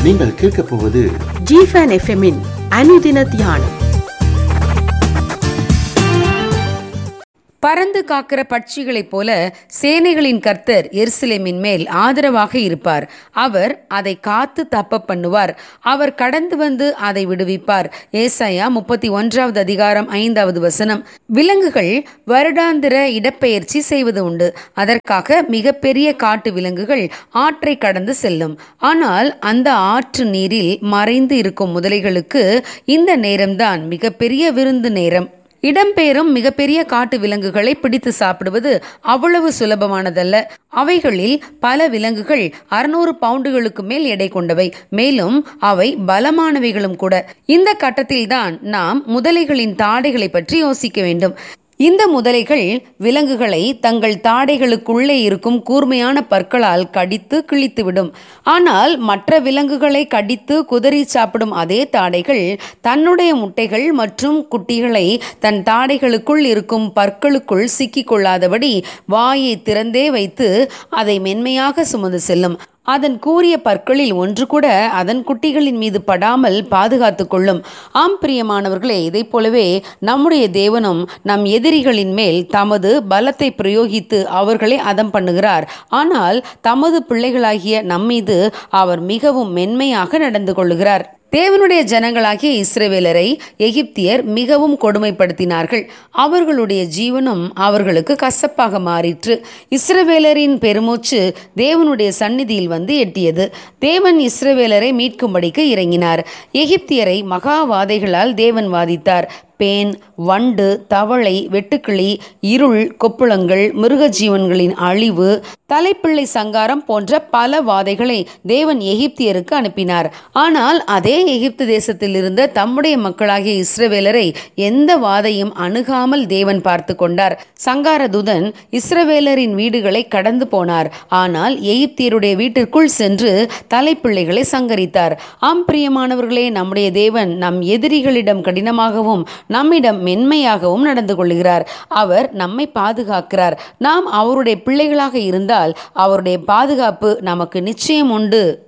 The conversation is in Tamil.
நீங்கள் கேட்கப் போவது ஜிஃபன் எஃப்எம்மின் அனுதின தியானம் பறந்து காக்கிற பட்சிகளைப் போல சேனைகளின் கர்த்தர் எருசலேமின் மேல் ஆதரவாக இருப்பார் அவர் அதை காத்து தப்ப பண்ணுவார் அவர் கடந்து வந்து அதை விடுவிப்பார் ஏசாயா முப்பத்தி ஒன்றாவது அதிகாரம் ஐந்தாவது வசனம் விலங்குகள் வருடாந்திர இடப்பெயர்ச்சி செய்வது உண்டு அதற்காக மிகப்பெரிய காட்டு விலங்குகள் ஆற்றை கடந்து செல்லும் ஆனால் அந்த ஆற்று நீரில் மறைந்து இருக்கும் முதலைகளுக்கு இந்த நேரம்தான் மிகப்பெரிய விருந்து நேரம் இடம்பெயரும் மிகப்பெரிய காட்டு விலங்குகளை பிடித்து சாப்பிடுவது அவ்வளவு சுலபமானதல்ல அவைகளில் பல விலங்குகள் அறுநூறு பவுண்டுகளுக்கு மேல் எடை கொண்டவை மேலும் அவை பலமானவைகளும் கூட இந்த கட்டத்தில்தான் நாம் முதலைகளின் தாடைகளை பற்றி யோசிக்க வேண்டும் இந்த முதலைகள் விலங்குகளை தங்கள் தாடைகளுக்குள்ளே இருக்கும் கூர்மையான பற்களால் கடித்து கிழித்துவிடும் ஆனால் மற்ற விலங்குகளை கடித்து குதறி சாப்பிடும் அதே தாடைகள் தன்னுடைய முட்டைகள் மற்றும் குட்டிகளை தன் தாடைகளுக்குள் இருக்கும் பற்களுக்குள் சிக்கிக் கொள்ளாதபடி வாயை திறந்தே வைத்து அதை மென்மையாக சுமந்து செல்லும் அதன் கூரிய பற்களில் ஒன்று கூட அதன் குட்டிகளின் மீது படாமல் பாதுகாத்து கொள்ளும் ஆம் பிரியமானவர்களே இதைப் போலவே நம்முடைய தேவனும் நம் எதிரிகளின் மேல் தமது பலத்தை பிரயோகித்து அவர்களை அதம் பண்ணுகிறார் ஆனால் தமது பிள்ளைகளாகிய நம்மீது அவர் மிகவும் மென்மையாக நடந்து கொள்ளுகிறார் தேவனுடைய ஜனங்களாகிய இஸ்ரவேலரை எகிப்தியர் மிகவும் கொடுமைப்படுத்தினார்கள் அவர்களுடைய ஜீவனும் அவர்களுக்கு கசப்பாக மாறிற்று இஸ்ரவேலரின் பெருமூச்சு தேவனுடைய சந்நிதியில் வந்து எட்டியது தேவன் இஸ்ரவேலரை மீட்கும்படிக்கு இறங்கினார் எகிப்தியரை மகாவாதைகளால் தேவன் வாதித்தார் பேன் வண்டு தவளை வெட்டுக்கிளி இருள் கொப்புளங்கள் மிருக ஜீவன்களின் அழிவு தலைப்பிள்ளை சங்காரம் போன்ற பல வாதைகளை தேவன் எகிப்தியருக்கு அனுப்பினார் ஆனால் அதே எகிப்து தேசத்தில் இருந்த தம்முடைய மக்களாகிய இஸ்ரவேலரை எந்த வாதையும் அணுகாமல் தேவன் பார்த்து கொண்டார் சங்காரதுதன் இஸ்ரவேலரின் வீடுகளை கடந்து போனார் ஆனால் எகிப்தியருடைய வீட்டிற்குள் சென்று தலைப்பிள்ளைகளை சங்கரித்தார் ஆம் பிரியமானவர்களே நம்முடைய தேவன் நம் எதிரிகளிடம் கடினமாகவும் நம்மிடம் மென்மையாகவும் நடந்து கொள்கிறார் அவர் நம்மை பாதுகாக்கிறார் நாம் அவருடைய பிள்ளைகளாக இருந்தால் அவருடைய பாதுகாப்பு நமக்கு நிச்சயம் உண்டு